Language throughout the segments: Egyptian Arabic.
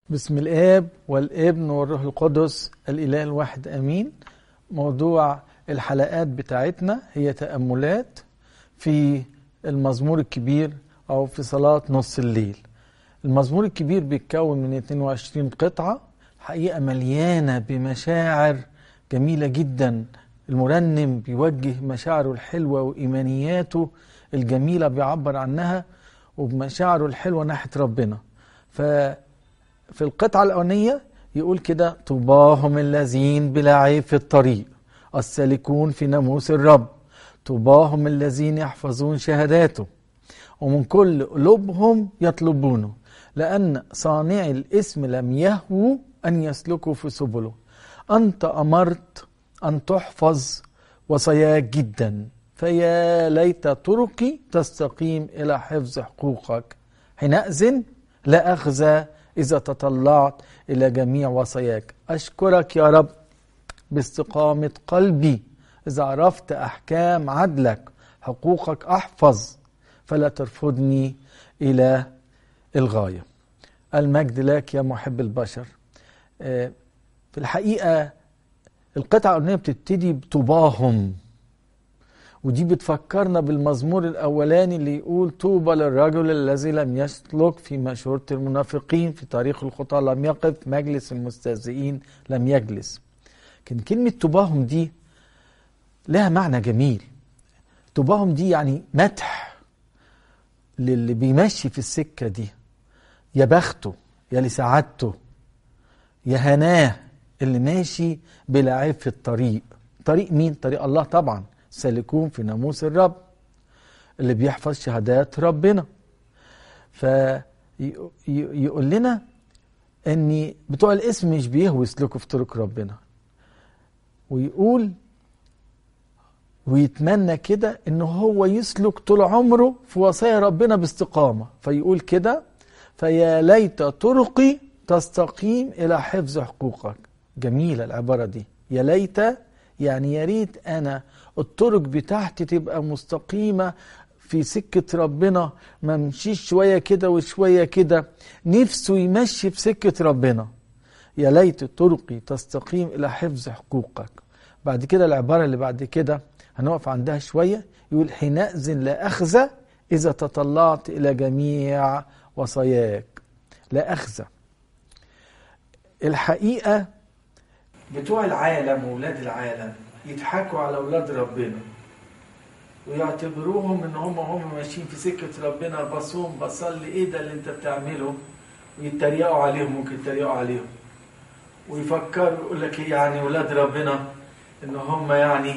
بسم الآب والابن والروح القدس الإله الواحد أمين موضوع الحلقات بتاعتنا هي تأملات في المزمور الكبير أو في صلاة نص الليل المزمور الكبير بيتكون من 22 قطعة حقيقة مليانة بمشاعر جميلة جدا المرنم بيوجه مشاعره الحلوة وإيمانياته الجميلة بيعبر عنها وبمشاعره الحلوة ناحية ربنا ففي القطعة الأولانية يقول كده طوباهم الذين بلا عيب في الطريق السالكون في ناموس الرب طوباهم الذين يحفظون شهاداته ومن كل قلوبهم يطلبونه لأن صانع الاسم لم يهووا أن يسلكوا في سبله أنت أمرت أن تحفظ وصاياك جدا فيا ليت طرقي تستقيم إلى حفظ حقوقك حينئذ لا أخزى إذا تطلعت إلى جميع وصاياك أشكرك يا رب باستقامة قلبي إذا عرفت أحكام عدلك حقوقك أحفظ فلا ترفضني إلى الغاية المجد لك يا محب البشر في الحقيقة القطعة الأولانية بتبتدي بطوباهم ودي بتفكرنا بالمزمور الأولاني اللي يقول طوبى للرجل الذي لم يسلك في مشورة المنافقين في طريق الخطى لم يقف مجلس المستهزئين لم يجلس لكن كلمة طوباهم دي لها معنى جميل طوباهم دي يعني مدح للي بيمشي في السكة دي يا بخته يا لسعادته يا هناه اللي ماشي بلا عيب في الطريق طريق مين؟ طريق الله طبعا سالكون في ناموس الرب اللي بيحفظ شهادات ربنا فيقول لنا ان بتوع الاسم مش بيهووا يسلكوا في طرق ربنا ويقول ويتمنى كده ان هو يسلك طول عمره في وصايا ربنا باستقامه فيقول كده فيا ليت طرقي تستقيم الى حفظ حقوقك جميله العباره دي يا ليت يعني يا ريت انا الطرق بتاعتي تبقى مستقيمه في سكه ربنا ما امشيش شويه كده وشويه كده نفسه يمشي في سكه ربنا يا ليت طرقي تستقيم الى حفظ حقوقك بعد كده العباره اللي بعد كده هنقف عندها شويه يقول حينئذ لا اخزى اذا تطلعت الى جميع وصاياك لا اخزى الحقيقه بتوع العالم وولاد العالم يضحكوا على اولاد ربنا ويعتبروهم ان هم هم ماشيين في سكه ربنا بصوم بصلي ايه ده اللي انت بتعمله ويتريقوا عليهم ممكن يتريقوا عليهم ويفكروا يقول لك ايه يعني ولاد ربنا ان هم يعني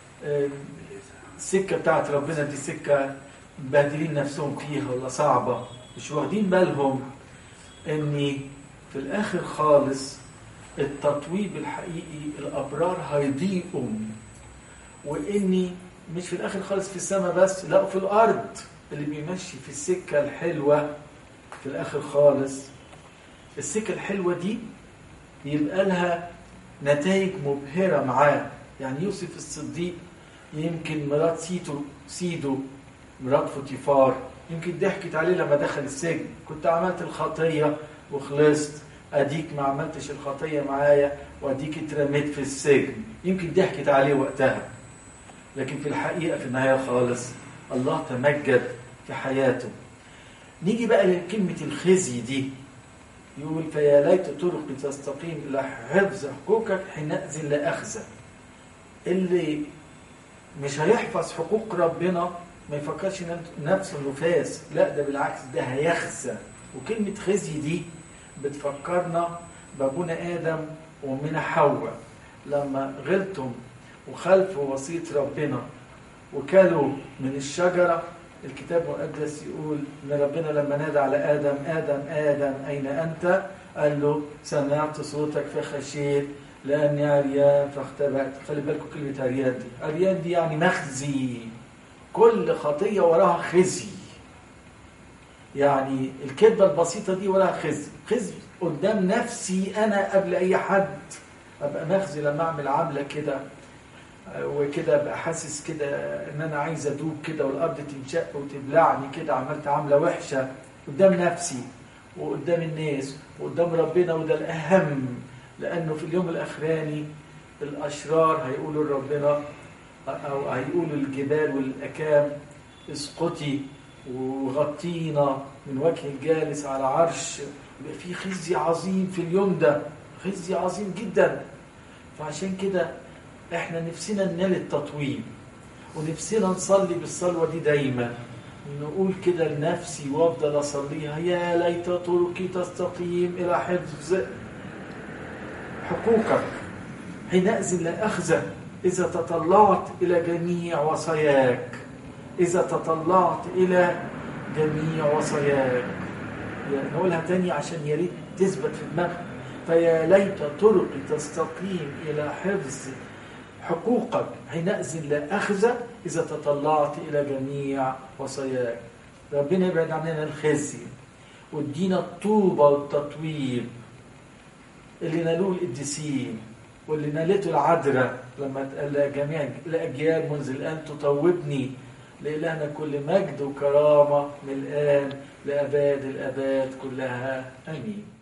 السكه بتاعت ربنا دي سكه مبهدلين نفسهم فيها ولا صعبه مش واخدين بالهم ان في الاخر خالص التطويب الحقيقي الابرار هيضيقوا واني مش في الاخر خالص في السماء بس لا في الارض اللي بيمشي في السكه الحلوه في الاخر خالص السكه الحلوه دي يبقى لها نتائج مبهره معاه يعني يوسف الصديق يمكن مرات سيتو سيدو مرات فوتيفار يمكن ضحكت عليه لما دخل السجن كنت عملت الخطيه وخلصت اديك ما عملتش الخطيه معايا واديك اترميت في السجن يمكن ضحكت عليه وقتها لكن في الحقيقه في النهايه خالص الله تمجد في حياته نيجي بقى لكلمه الخزي دي يقول فيا ليت طرقي تستقيم الى حفظ حقوقك حينئذ لا اخزى اللي مش هيحفظ حقوق ربنا ما يفكرش نفسه انه فاس لا ده بالعكس ده هيخزى وكلمه خزي دي بتفكرنا بابونا ادم وامنا حواء لما غلطوا وخالفوا وصيه ربنا وكلوا من الشجره الكتاب المقدس يقول ان ربنا لما نادى على ادم ادم ادم اين انت؟ قال له سمعت صوتك فخشيت لاني عريان فاختبأت خلي بالكم كلمه عريان دي عريان دي يعني مخزي كل خطيه وراها خزي يعني الكذبه البسيطه دي وراها خزي خزي قدام نفسي انا قبل اي حد ابقى مخزي لما اعمل عامله كده وكده ابقى حاسس كده ان انا عايز ادوب كده والارض تنشق وتبلعني كده عملت عامله وحشه قدام نفسي وقدام الناس وقدام ربنا وده الأهم لأنه في اليوم الأخراني الأشرار هيقولوا لربنا أو هيقولوا الجبال والأكام اسقطي وغطينا من وجه الجالس على عرش يبقى في خزي عظيم في اليوم ده خزي عظيم جدا فعشان كده احنا نفسنا ننال التطويب ونفسنا نصلي بالصلوة دي دايما نقول كده لنفسي وافضل اصليها يا ليت طرقي تستقيم الى حفظ حقوقك حينئذ لا اخزى اذا تطلعت الى جميع وصاياك اذا تطلعت الى جميع وصاياك نقولها تاني عشان يا ريت تثبت في دماغك فيا ليت طرقي تستقيم الى حفظ حقوقك حينئذ لا أخذ إذا تطلعت إلى جميع وصاياك ربنا يبعد عننا الخزي وادينا الطوبة والتطويب اللي نالوه القديسين واللي نالته العذراء لما تقال جميع الأجيال منذ الآن تطوبني لإلهنا كل مجد وكرامة من الآن لأباد الأباد كلها آمين